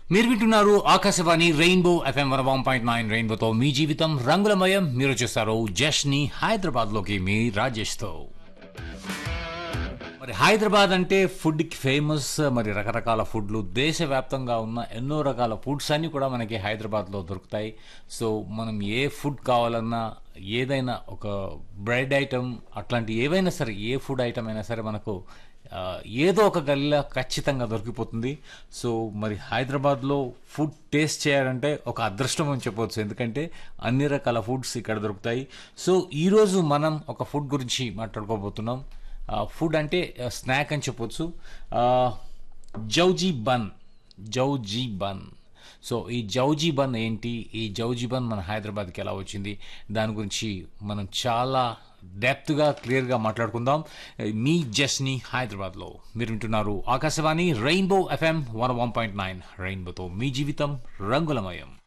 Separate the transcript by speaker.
Speaker 1: మీరు వింటున్నారు Akashvani rainbow FM one one point nine రెయిన్బోతో మీ జీవితం రంగులమయం మీరు చూస్తారు జష్ని హైదరాబాద్ లోకి మీ రాజేష్తో మరి హైదరాబాద్ అంటే ఫుడ్కి ఫేమస్ మరి రకరకాల ఫుడ్లు దేశవ్యాప్తంగా ఉన్న ఎన్నో రకాల ఫుడ్స్ అన్నీ కూడా మనకి హైదరాబాద్లో దొరుకుతాయి సో మనం ఏ ఫుడ్ కావాలన్నా ఏదైనా ఒక బ్రెడ్ ఐటమ్ అట్లాంటి ఏవైనా సరే ఏ ఫుడ్ ఐటమ్ అయినా సరే మనకు ఆ, ఏదో ఒక గల్లీలో ఖచ్చితంగా దొరికిపోతుంది సో మరి హైదరాబాద్లో ఫుడ్ టేస్ట్ చేయాలంటే ఒక అదృష్టం అని చెప్పవచ్చు ఎందుకంటే అన్ని రకాల ఫుడ్స్ ఇక్కడ దొరుకుతాయి సో ఈరోజు మనం ఒక ఫుడ్ గురించి మాట్లాడుకోబోతున్నాం ఫుడ్ అంటే స్నాక్ అని చెప్పొచ్చు ఆ, జౌజీ బన్ జౌజీ బన్ సో ఈ జౌజీ బన్ ఏంటి ఈ జౌజీ బన్ మన హైదరాబాద్కి ఎలా వచ్చింది దాని గురించి మనం చాలా డెప్త్గా క్లియర్గా మాట్లాడుకుందాం మీ జస్ని హైదరాబాద్లో మీరు వింటున్నారు Akashvani rainbow FM one one point nine రెయిన్బోతో మీ జీవితం రంగులమయం